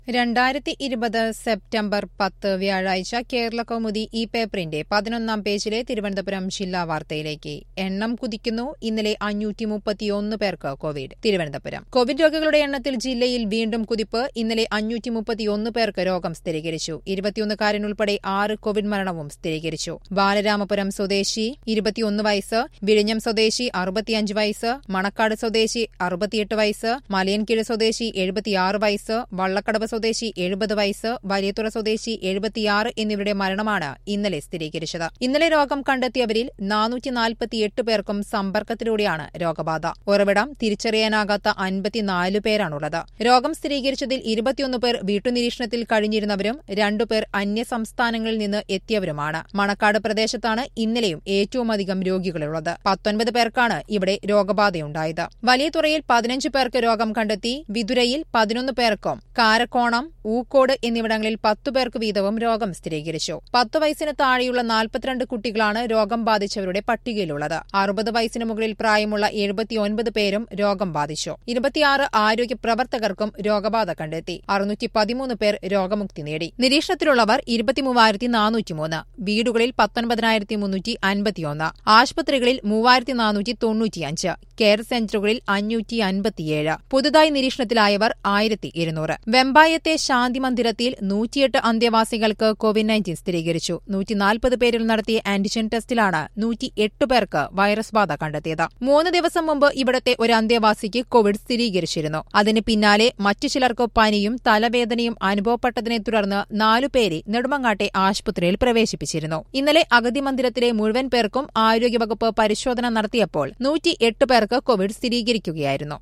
രണ്ടായിരത്തി ഇരുപത് സെപ്റ്റംബർ പത്ത് വ്യാഴാഴ്ച കേരള കൗമുദി ഈ പേപ്പറിന്റെ പതിനൊന്നാം പേജിലെ തിരുവനന്തപുരം ജില്ലാ വാർത്തയിലേക്ക് എണ്ണം കുതിക്കുന്നു ഇന്നലെ അഞ്ഞൂറ്റി മുപ്പത്തിയൊന്ന് പേർക്ക് കോവിഡ് തിരുവനന്തപുരം കോവിഡ് രോഗികളുടെ എണ്ണത്തിൽ ജില്ലയിൽ വീണ്ടും കുതിപ്പ് ഇന്നലെ അഞ്ഞൂറ്റി മുപ്പത്തിയൊന്ന് പേർക്ക് രോഗം സ്ഥിരീകരിച്ചു ഇരുപത്തിയൊന്നുകാരനുൾപ്പെടെ ആറ് കോവിഡ് മരണവും സ്ഥിരീകരിച്ചു ബാലരാമപുരം സ്വദേശി ഇരുപത്തിയൊന്ന് വയസ്സ് വിഴിഞ്ഞം സ്വദേശി അറുപത്തിയഞ്ച് വയസ്സ് മണക്കാട് സ്വദേശി അറുപത്തിയെട്ട് വയസ്സ് മലയൻകീഴ് സ്വദേശി എഴുപത്തിയാറ് വയസ്സ് വള്ളക്കടവ് സ്വദേശി എഴുപത് വയസ്സ് വലിയതുറ സ്വദേശി എഴുപത്തിയാറ് എന്നിവരുടെ മരണമാണ് ഇന്നലെ സ്ഥിരീകരിച്ചത് ഇന്നലെ രോഗം കണ്ടെത്തിയവരിൽ നാനൂറ്റി നാൽപ്പത്തിയെട്ട് പേർക്കും സമ്പർക്കത്തിലൂടെയാണ് രോഗബാധ ഉറവിടം തിരിച്ചറിയാനാകാത്ത അൻപത്തിനാല് പേരാണുള്ളത് രോഗം സ്ഥിരീകരിച്ചതിൽ ഇരുപത്തിയൊന്ന് പേർ വീട്ടുനിരീക്ഷണത്തിൽ കഴിഞ്ഞിരുന്നവരും രണ്ടുപേർ അന്യ സംസ്ഥാനങ്ങളിൽ നിന്ന് എത്തിയവരുമാണ് മണക്കാട് പ്രദേശത്താണ് ഇന്നലെയും ഏറ്റവുമധികം രോഗികളുള്ളത് പത്തൊൻപത് പേർക്കാണ് ഇവിടെ രോഗബാധയുണ്ടായത് വലിയതുറയിൽ പതിനഞ്ച് പേർക്ക് രോഗം കണ്ടെത്തി വിതുരയിൽ പതിനൊന്ന് പേർക്കും കാരക്കോണം ഊക്കോട് എന്നിവിടങ്ങളിൽ പത്തു പേർക്ക് വീതവും രോഗം സ്ഥിരീകരിച്ചു പത്ത് വയസ്സിന് താഴെയുള്ള നാൽപ്പത്തിരണ്ട് കുട്ടികളാണ് രോഗം ബാധിച്ചവരുടെ പട്ടികയിലുള്ളത് അറുപത് വയസ്സിന് മുകളിൽ പ്രായമുള്ള എഴുപത്തിയൊൻപത് പേരും രോഗം ബാധിച്ചു ഇരുപത്തിയാറ് ആരോഗ്യ പ്രവർത്തകർക്കും രോഗബാധ കണ്ടെത്തി അറുന്നൂറ്റി പതിമൂന്ന് പേർ രോഗമുക്തി നേടി നിരീക്ഷണത്തിലുള്ളവർ ഇരുപത്തിമൂവായിരത്തി നാനൂറ്റിമൂന്ന് വീടുകളിൽ പത്തൊൻപതിനായിരത്തി മുന്നൂറ്റി അൻപത്തിയൊന്ന് ആശുപത്രികളിൽ മൂവായിരത്തി നാനൂറ്റി തൊണ്ണൂറ്റിയഞ്ച് കെയർ സെന്ററുകളിൽ അഞ്ഞൂറ്റി അൻപത്തിയേഴ് പുതുതായി നിരീക്ഷണത്തിലായവർ ആയിരത്തി ഇരുന്നൂറ് വെമ്പായത്തെ ശാന്തി മന്ദിരത്തിൽ നൂറ്റിയെട്ട് അന്തേവാസികൾക്ക് കോവിഡ് നയൻറ്റീൻ സ്ഥിരീകരിച്ചു നൂറ്റിനാൽപ്പത് പേരിൽ നടത്തിയ ആന്റിജൻ ടെസ്റ്റിലാണ് നൂറ്റിയെട്ട് പേർക്ക് വൈറസ് ബാധ കണ്ടെത്തിയത് മൂന്ന് ദിവസം മുമ്പ് ഇവിടത്തെ ഒരു അന്തേവാസിക്ക് കോവിഡ് സ്ഥിരീകരിച്ചിരുന്നു അതിന് പിന്നാലെ മറ്റു ചിലർക്ക് പനിയും തലവേദനയും അനുഭവപ്പെട്ടതിനെ തുടർന്ന് നാലുപേരെ നെടുമങ്ങാട്ടെ ആശുപത്രിയിൽ പ്രവേശിപ്പിച്ചിരുന്നു ഇന്നലെ അഗതി മന്ദിരത്തിലെ മുഴുവൻ പേർക്കും ആരോഗ്യവകുപ്പ് പരിശോധന നടത്തിയപ്പോൾ നൂറ്റിയെട്ട് പേർക്ക് കോവിഡ് സ്ഥിരീകരിക്കുകയായിരുന്നു